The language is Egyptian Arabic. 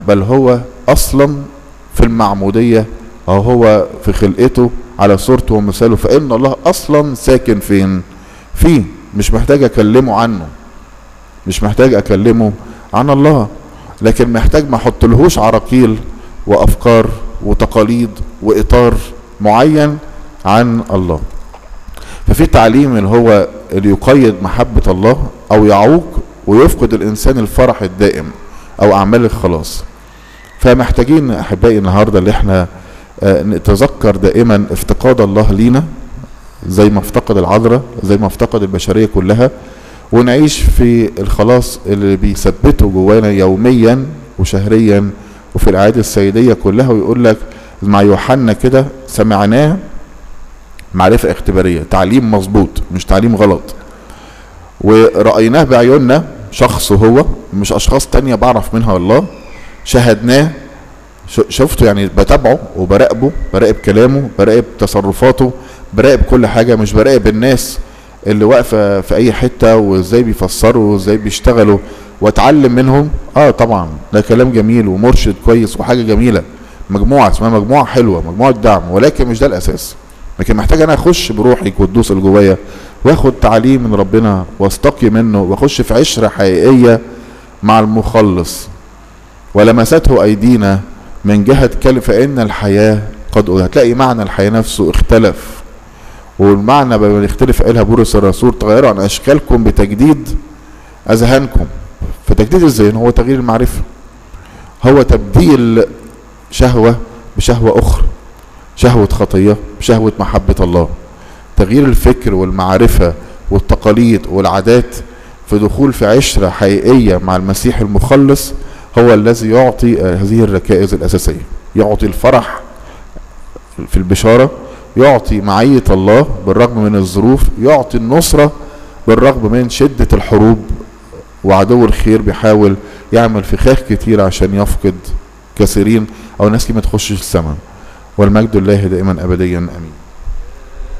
بل هو اصلا في المعمودية او هو في خلقته على صورته ومثاله فان الله اصلا ساكن فين فيه مش محتاج اكلمه عنه مش محتاج اكلمه عن الله لكن محتاج ما احطلهوش عراقيل وافكار وتقاليد واطار معين عن الله ففي تعليم اللي هو اللي يقيد محبة الله او يعوق ويفقد الانسان الفرح الدائم او اعمال الخلاص فمحتاجين احبائي النهارده اللي احنا آه، نتذكر دائما افتقاد الله لينا زي ما افتقد العذراء زي ما افتقد البشريه كلها ونعيش في الخلاص اللي بيثبته جوانا يوميا وشهريا وفي الاعياد السيديه كلها ويقول لك مع يوحنا كده سمعناه معرفه اختباريه تعليم مظبوط مش تعليم غلط ورأيناه بعيوننا شخص هو مش أشخاص تانية بعرف منها الله شاهدناه ش- شفته يعني بتابعه وبراقبه براقب كلامه براقب تصرفاته براقب كل حاجة مش براقب الناس اللي واقفة في أي حتة وإزاي بيفسروا وإزاي بيشتغلوا وأتعلم منهم آه طبعا ده كلام جميل ومرشد كويس وحاجة جميلة مجموعة اسمها مجموعة حلوة مجموعة دعم ولكن مش ده الأساس لكن محتاج أنا أخش بروحي القدوس اللي جوايا واخد تعليم من ربنا واستقي منه واخش في عشرة حقيقية مع المخلص ولمسته ايدينا من جهة كلمة فان الحياة قد هتلاقي معنى الحياة نفسه اختلف والمعنى لما يختلف قالها بولس الرسول تغيروا عن اشكالكم بتجديد اذهانكم فتجديد الذهن هو تغيير المعرفة هو تبديل شهوة بشهوة اخرى شهوة خطية بشهوة محبة الله تغيير الفكر والمعرفة والتقاليد والعادات في دخول في عشرة حقيقية مع المسيح المخلص هو الذي يعطي آه، هذه الركائز الأساسية يعطي الفرح في البشارة يعطي معية الله بالرغم من الظروف يعطي النصرة بالرغم من شدة الحروب وعدو الخير بيحاول يعمل فخاخ كتير عشان يفقد كثيرين أو ناس كتير ما تخشش السماء والمجد لله دائما أبديا أمين